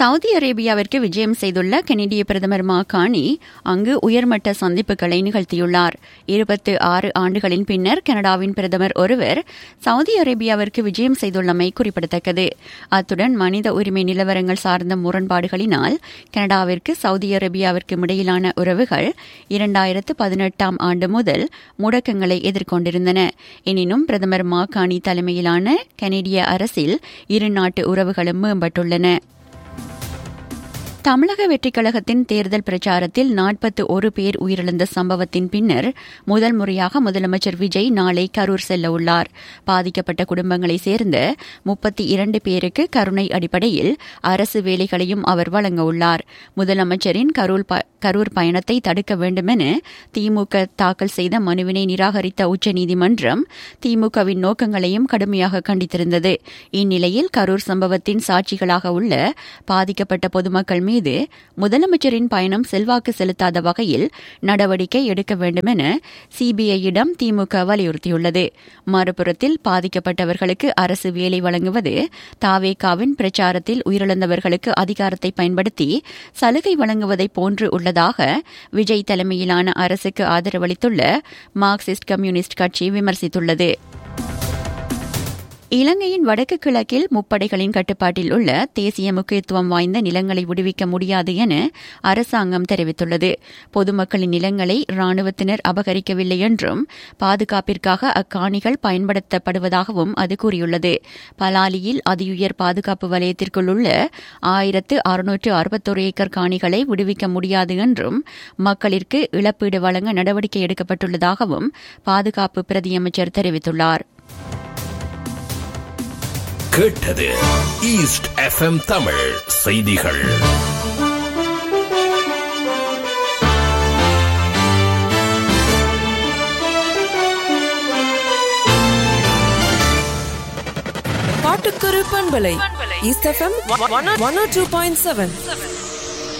Saudi அரேபியாவிற்கு விஜயம் செய்துள்ள கெனடிய பிரதமர் மாகாணி அங்கு உயர்மட்ட சந்திப்புகளை நிகழ்த்தியுள்ளார் இருபத்து ஆறு ஆண்டுகளின் பின்னர் கனடாவின் பிரதமர் ஒருவர் சவுதி அரேபியாவிற்கு விஜயம் செய்துள்ளமை குறிப்பிடத்தக்கது அத்துடன் மனித உரிமை நிலவரங்கள் சார்ந்த முரண்பாடுகளினால் கனடாவிற்கு சவுதி அரேபியாவிற்கும் இடையிலான உறவுகள் இரண்டாயிரத்து பதினெட்டாம் ஆண்டு முதல் முடக்கங்களை எதிர்கொண்டிருந்தன எனினும் பிரதமர் மாகாணி தலைமையிலான கனேடிய அரசில் இரு நாட்டு உறவுகளும் மேம்பட்டுள்ளன தமிழக வெற்றிக் கழகத்தின் தேர்தல் பிரச்சாரத்தில் நாற்பத்து ஒரு பேர் உயிரிழந்த சம்பவத்தின் பின்னர் முதல் முறையாக முதலமைச்சர் விஜய் நாளை கரூர் செல்ல உள்ளார் பாதிக்கப்பட்ட குடும்பங்களைச் சேர்ந்த முப்பத்தி இரண்டு பேருக்கு கருணை அடிப்படையில் அரசு வேலைகளையும் அவர் வழங்க உள்ளார் முதலமைச்சரின் கரூர் கரூர் பயணத்தை தடுக்க வேண்டுமென திமுக தாக்கல் செய்த மனுவினை நிராகரித்த உச்சநீதிமன்றம் திமுகவின் நோக்கங்களையும் கடுமையாக கண்டித்திருந்தது இந்நிலையில் கரூர் சம்பவத்தின் சாட்சிகளாக உள்ள பாதிக்கப்பட்ட பொதுமக்கள் மீது முதலமைச்சரின் பயணம் செல்வாக்கு செலுத்தாத வகையில் நடவடிக்கை எடுக்க வேண்டுமென சிபிஐயிடம் திமுக வலியுறுத்தியுள்ளது மறுபுறத்தில் பாதிக்கப்பட்டவர்களுக்கு அரசு வேலை வழங்குவது தாவேகாவின் பிரச்சாரத்தில் உயிரிழந்தவர்களுக்கு அதிகாரத்தை பயன்படுத்தி சலுகை வழங்குவதை போன்று உள்ளதாக விஜய் தலைமையிலான அரசுக்கு ஆதரவளித்துள்ள மார்க்சிஸ்ட் கம்யூனிஸ்ட் கட்சி விமர்சித்துள்ளது இலங்கையின் வடக்கு கிழக்கில் முப்படைகளின் கட்டுப்பாட்டில் உள்ள தேசிய முக்கியத்துவம் வாய்ந்த நிலங்களை விடுவிக்க முடியாது என அரசாங்கம் தெரிவித்துள்ளது பொதுமக்களின் நிலங்களை ராணுவத்தினர் அபகரிக்கவில்லை என்றும் பாதுகாப்பிற்காக அக்காணிகள் பயன்படுத்தப்படுவதாகவும் அது கூறியுள்ளது பலாலியில் அதியுயர் பாதுகாப்பு வலயத்திற்குள் உள்ள ஆயிரத்து அறுநூற்று அறுபத்தொரு ஏக்கர் காணிகளை விடுவிக்க முடியாது என்றும் மக்களிற்கு இழப்பீடு வழங்க நடவடிக்கை எடுக்கப்பட்டுள்ளதாகவும் பாதுகாப்பு பிரதியமைச்சர் தெரிவித்துள்ளார் கேட்டது ஈஸ்ட் எஃப்எம் தமிழ் செய்திகள் பாட்டுக்குரு பண்பலை east FM one two point seven